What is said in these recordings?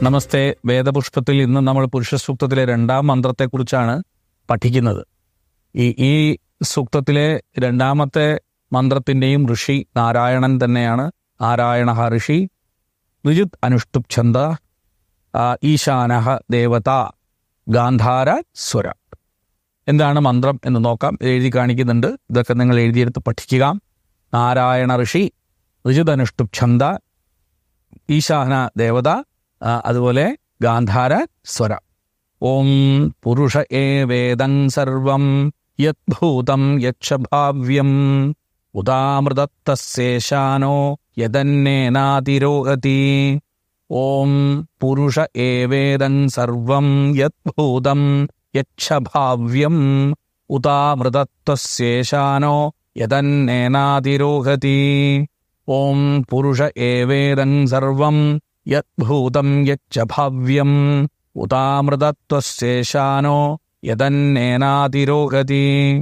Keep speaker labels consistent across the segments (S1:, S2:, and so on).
S1: നമസ്തേ വേദപുഷ്പത്തിൽ ഇന്ന് നമ്മൾ പുരുഷ സൂക്തത്തിലെ രണ്ടാം മന്ത്രത്തെക്കുറിച്ചാണ് പഠിക്കുന്നത് ഈ ഈ സൂക്തത്തിലെ രണ്ടാമത്തെ മന്ത്രത്തിന്റെയും ഋഷി നാരായണൻ തന്നെയാണ് നാരായണ ഋഷി ഋജുത് അനുഷ്ടുപ് ഛന്ദ ഈശാനഹ ദേവത ഗാന്ധാര സ്വര എന്താണ് മന്ത്രം എന്ന് നോക്കാം എഴുതി കാണിക്കുന്നുണ്ട് ഇതൊക്കെ നിങ്ങൾ എഴുതിയെടുത്ത് പഠിക്കുക നാരായണ ഋഷി ഋജുത് അനുഷ്ടുപ് ഛന്ദ ഈശാന ദേവത ആ, അതുപോലെ ഗാന്ധാര സ്വര ഓം പുരുഷ ഏ വേദം സർവം യദ്ഭൂതം യക്ഷഭാവ്യം ഉദാമൃതത്തശേഷാനോ യദന്നേനാതിരോഹതി ഓം പുരുഷ ഏ വേദം സർവം യദ്ഭൂതം യക്ഷഭാവ്യം ഉദാമൃതത്വശേഷാനോ യദന്നേനാതിരോഹതി ഓം പുരുഷ ഏവേദം സർവം യദ്ഭൂതം യച്ച ഭാവ്യം ഉതാമൃതത്വശേഷാനോ യദന്നേനാതിരോഹതി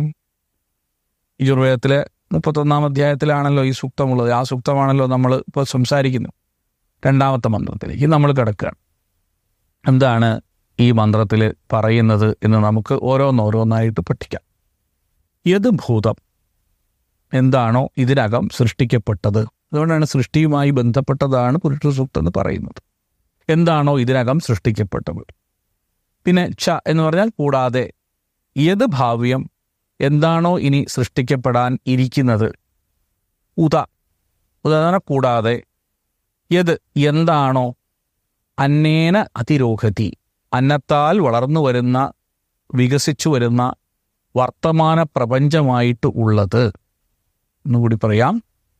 S1: യജുർവേദത്തിലെ മുപ്പത്തൊന്നാം അധ്യായത്തിലാണല്ലോ ഈ സൂക്തമുള്ളത് ആ സൂക്തമാണല്ലോ നമ്മൾ ഇപ്പോൾ സംസാരിക്കുന്നത് രണ്ടാമത്തെ മന്ത്രത്തിലേക്ക് നമ്മൾ കിടക്കുകയാണ് എന്താണ് ഈ മന്ത്രത്തിൽ പറയുന്നത് എന്ന് നമുക്ക് ഓരോന്നോരോന്നായിട്ട് പഠിക്കാം യത് ഭൂതം എന്താണോ ഇതിനകം സൃഷ്ടിക്കപ്പെട്ടത് അതുകൊണ്ടാണ് സൃഷ്ടിയുമായി ബന്ധപ്പെട്ടതാണ് പുരുഷ സൂക്തം എന്ന് പറയുന്നത് എന്താണോ ഇതിനകം സൃഷ്ടിക്കപ്പെട്ടത് പിന്നെ ച എന്ന് പറഞ്ഞാൽ കൂടാതെ ഏത് ഭാവ്യം എന്താണോ ഇനി സൃഷ്ടിക്കപ്പെടാൻ ഇരിക്കുന്നത് ഉദ ഉദാഹരണ കൂടാതെ യത് എന്താണോ അന്നേന അതിരോഹതി അന്നത്താൽ വളർന്നു വരുന്ന വികസിച്ചു വരുന്ന വർത്തമാന പ്രപഞ്ചമായിട്ട് ഉള്ളത് എന്നുകൂടി പറയാം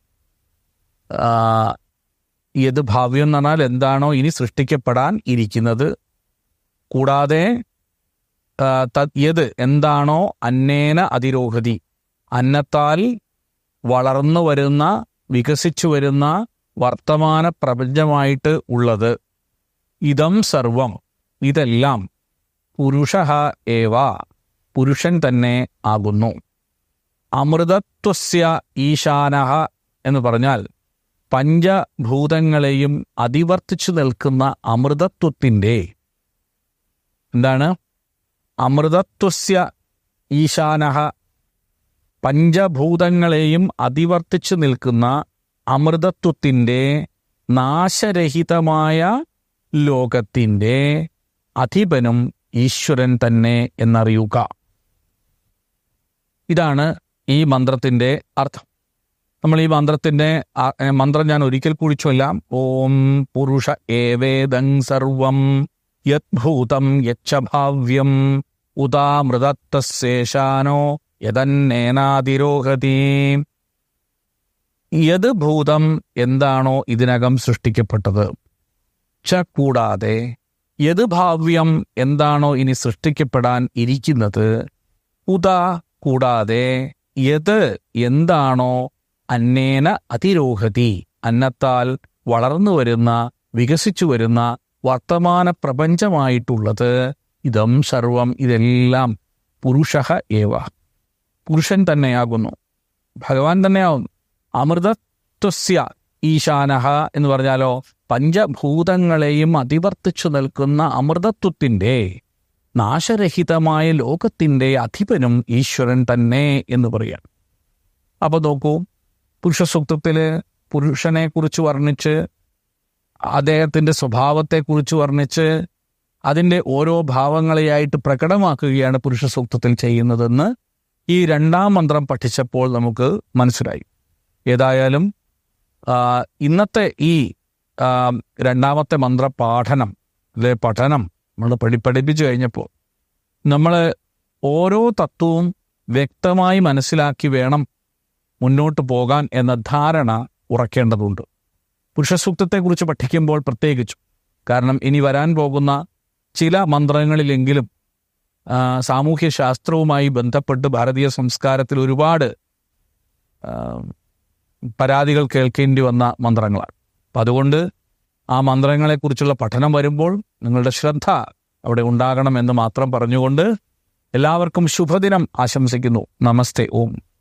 S1: ആ, യത് ഭാവ്യം എന്ന് പറഞ്ഞാൽ എന്താണോ ഇനി സൃഷ്ടിക്കപ്പെടാൻ ഇരിക്കുന്നത് കൂടാതെ ആ, തത് യത് എന്താണോ അന്നേന അതിരോഹതി അന്നത്താൽ വളർന്നു വരുന്ന വികസിച്ചു വരുന്ന വർത്തമാന പ്രപഞ്ചമായിട്ട് ഉള്ളത് ഇതം സർവം ഇതെല്ലാം പുരുഷ ഏവ പുരുഷൻ തന്നെ ആകുന്നു അമൃതത്വസ്യ ഈശാനഹ എന്ന് പറഞ്ഞാൽ പഞ്ചഭൂതങ്ങളെയും അതിവർത്തിച്ചു നിൽക്കുന്ന അമൃതത്വത്തിൻ്റെ എന്താണ് അമൃതത്വസ്യ ഈശാനഹ പഞ്ചഭൂതങ്ങളെയും അതിവർത്തിച്ചു നിൽക്കുന്ന അമൃതത്വത്തിൻ്റെ നാശരഹിതമായ ലോകത്തിൻ്റെ അധിപനും ഈശ്വരൻ തന്നെ എന്നറിയുക ഇതാണ് ഈ മന്ത്രത്തിന്റെ അർത്ഥം നമ്മൾ ഈ മന്ത്രത്തിന്റെ ആ, ഏ, മന്ത്രം ഞാൻ ഒരിക്കൽ കൂടി ചൊല്ലാം ഓം പുരുഷ ഏവേദം സർവം യദ്ഭൂതം യക്ഷഭാവ്യം ഉദാമൃതത്വശേഷാനോ യദന്നേനാതിരോഹതി യത് ഭൂതം എന്താണോ ഇതിനകം സൃഷ്ടിക്കപ്പെട്ടത് ച കൂടാതെ യത് ഭാവ്യം എന്താണോ ഇനി സൃഷ്ടിക്കപ്പെടാൻ ഇരിക്കുന്നത് ഉദാ കൂടാതെ യത് എന്താണോ അന്നേന അതിരോഹതി അന്നത്താൽ വളർന്നു വരുന്ന വികസിച്ചു വരുന്ന വർത്തമാന പ്രപഞ്ചമായിട്ടുള്ളത് ഇതം സർവം ഇതെല്ലാം പുരുഷ ഏവ പുരുഷൻ തന്നെയാകുന്നു ഭഗവാൻ തന്നെയാവുന്നു അമൃതത്വസ്യ ഈശാനഹ എന്ന് പറഞ്ഞാലോ പഞ്ചഭൂതങ്ങളെയും അതിവർത്തിച്ചു നിൽക്കുന്ന അമൃതത്വത്തിൻ്റെ നാശരഹിതമായ ലോകത്തിൻ്റെ അധിപനും ഈശ്വരൻ തന്നെ എന്ന് പറയാം അപ്പൊ നോക്കൂ പുരുഷസൂക്തത്തില് പുരുഷനെ കുറിച്ച് വർണ്ണിച്ച് അദ്ദേഹത്തിന്റെ സ്വഭാവത്തെക്കുറിച്ച് വർണ്ണിച്ച് അതിൻ്റെ ഓരോ ഭാവങ്ങളെയായിട്ട് പ്രകടമാക്കുകയാണ് പുരുഷസൂക്തത്തിൽ ചെയ്യുന്നതെന്ന് ഈ രണ്ടാം മന്ത്രം പഠിച്ചപ്പോൾ നമുക്ക് മനസ്സിലായി ഏതായാലും ആ, ഇന്നത്തെ ഈ ആ, രണ്ടാമത്തെ മന്ത്ര പാഠനം അല്ലെ പഠനം നമ്മൾ പഠി പഠിപ്പിച്ചു കഴിഞ്ഞപ്പോൾ നമ്മൾ ഓരോ തത്വവും വ്യക്തമായി മനസ്സിലാക്കി വേണം മുന്നോട്ട് പോകാൻ എന്ന ധാരണ ഉറക്കേണ്ടതുണ്ട് പുരുഷസൂക്തത്തെക്കുറിച്ച് പഠിക്കുമ്പോൾ പ്രത്യേകിച്ചും കാരണം ഇനി വരാൻ പോകുന്ന ചില മന്ത്രങ്ങളിലെങ്കിലും ആ, സാമൂഹ്യ ശാസ്ത്രവുമായി ബന്ധപ്പെട്ട് ഭാരതീയ സംസ്കാരത്തിൽ ഒരുപാട് ആ, പരാതികൾ കേൾക്കേണ്ടി വന്ന മന്ത്രങ്ങളാണ് അപ്പം അതുകൊണ്ട് ആ മന്ത്രങ്ങളെക്കുറിച്ചുള്ള പഠനം വരുമ്പോൾ നിങ്ങളുടെ ശ്രദ്ധ അവിടെ ഉണ്ടാകണമെന്ന് മാത്രം പറഞ്ഞുകൊണ്ട് എല്ലാവർക്കും ശുഭദിനം ആശംസിക്കുന്നു നമസ്തേ ഓം